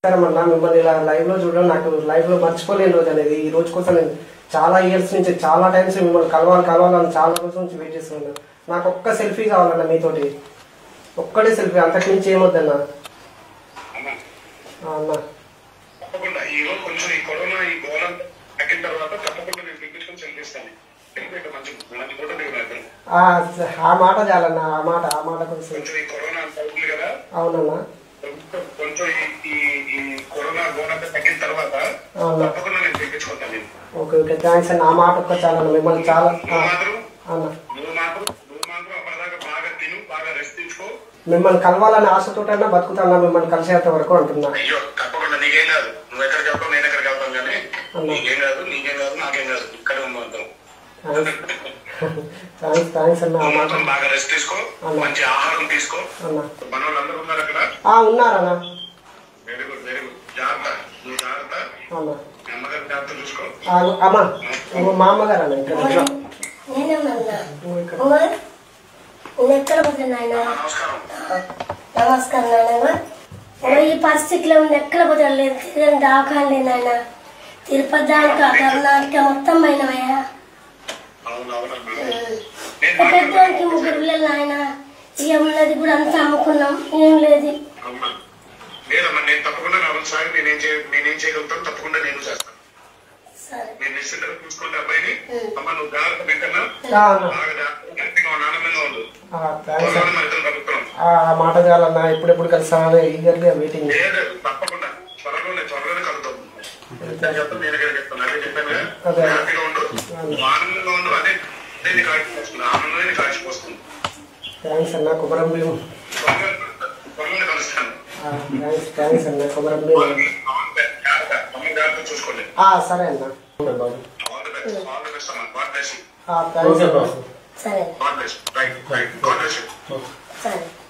నమస్కారం అన్న మిమ్మల్ని ఇలా లైవ్ లో చూడడం నాకు లైవ్ లో మర్చిపోలేని రోజు అనేది ఈ రోజు కోసం నేను చాలా ఇయర్స్ నుంచి చాలా టైమ్స్ మిమ్మల్ని కలవాలి కలవాలని చాలా రోజుల నుంచి వెయిట్ చేస్తున్నాను నాకు ఒక్క సెల్ఫీ కావాలన్న మీతోటి ఒక్కడే సెల్ఫీ అంతకు మించి ఏమొద్దన్న అమ్మా, ఆ అన్న తప్పకుండా ఈ రోజు కొంచెం ఈ కరోనా ఈ గోళం తగ్గిన తర్వాత తప్పకుండా నేను పిలిపించుకొని చెల్లిస్తాను ఎందుకంటే మంచి మంచి ఫోటో దిగుతాను ఆ ఆ మాట చాలన్న ఆ మాట ఆ మాట కొంచెం కొంచెం ఈ కరోనా అంత అవుతుంది కదా అవునన్నా కొంచెం- కొంచెం ఈ ఈ ఈ కరోనా గోళం తగ్గిన తర్వాత అవునా తప్పకుండా నేను పిలిపించుకుంటాను నేను ఓకే ఓకే థ్యాంక్స్ అన్న ఆ మాట ఒక్క చాలన్న మిమ్మల్ని చాలా ఆ, నువ్వు మాత్రం అన్న నువ్వు మాత్రం నువ్వు మాత్రం అప్పటిదాకా బాగా తిను బాగా రెస్ట్ తీసుకో మిమ్మల్ని కలవాలని ఆశతోటన్నా బతుకుతానా మిమ్మల్ని కలిసేంత వరకు అంటున్నా అయ్యో తప్పకుండా నీకేం కాదు నువ్వు ఎక్కడికి వెళ్తావు నేను ఎక్కడికి వెళ్తాను కానీ అన్నా. నీకేం కాదు నీకేం కాదు నాకేం కాదు ఇక్కడ ఉందాం థ్యాంక్స్ థ్యాంక్స్ అన్న ఆ నువ్వు మాట మాత్రం బాగా రెస్ట్ తీసుకో అన్నా. మంచి ఆహారం తీసుకో అన్న మన వాళ్ళందరూ ఉన్నారు అక్కడ ఆ ఉన్నారన్నా వెరీ గుడ్ వెరీ గుడ్ జాగ్రత్త నువ్వు జాగ్రత్త అన్న మీ అమ్మగారి జాగ్రత్త చూసుకో ఆ, అమ్మ ఇంకో మా అమ్మగారు అన్న ఇక్కడ నేనేమన్నా ఇంకో ఇక్కడ అమ్మా నేను ఎక్కడ పోతున్నా నాయన నమస్కారం నమస్కారం నాయన అమ్మ ఈ పరిస్థితిలో ఉంది ఎక్కడ పోతాను లేదు తిరిగి దాకాండి నాయన తిరుపతి దాకా కర్ణాటక మొత్తం పోయినవయ్యా అవును అవునమ్మా నేను పెద్దవానికి మాట్లాడతాను. ముగ్గురు పిల్లలు నాయన ఇక ఉన్నది కూడా అంతా అమ్ముకున్నాం ఏం లేదు అమ్మా లేదమ్మా నేను తప్పకుండా నా వంతు సాయం నేనేం చేయ నేనేం చేయగలుగుతాను తప్పకుండా నేను చేస్తాను సరే నేను నిశ్చింతగా చూసుకోండి అబ్బాయిని అమ్మ నువ్వు జాగ్రత్త వెంకన్నా ఆ, అన్న బాగా జాగ్రత్త హ్యాపీగా ఉండు, ఆనందంగా ఉండు ఆ, థ్యాంక్స్ అన్న. త్వరలోనే మన ఇద్దరం కలుగుతున్నాం ఆ ఆ మాట చాలన్న ఎప్పుడెప్పుడు కలిసామని ఈగర్గా వెయిటింగ్ లేదు తప్పకుండా త్వరలోనే త్వరలోనే కలుగుతాం నేను చెప్తాను నేను ఎక్కడికి చెప్తాను అదే చెప్పాను కదా అదే. హ్యాపీగా ఉండు నువ్వు ఆనందంగా ఉండు అదే అదే నీ కాల్చిపోతుంది ఆనందమే నీ కాల్చిపోతుంది థ్యాంక్స్ అన్న కొబ్బరం భీమ్ త్వరగా త్వరలోనే కలుస్తాను థ్యాంక్స్ థ్యాంక్స్ అన్న కొబ్బరం భీమ్ జాగ్రత్త అమ్మ జాగ్రత్త చూసుకోండి ఆ, సరే అన్న బాబు all the best all the best అమ్మ గాడ్ బ్లెస్ యూ థ్యాంక్స్ అన్న సరే god bless right right god bless you సరే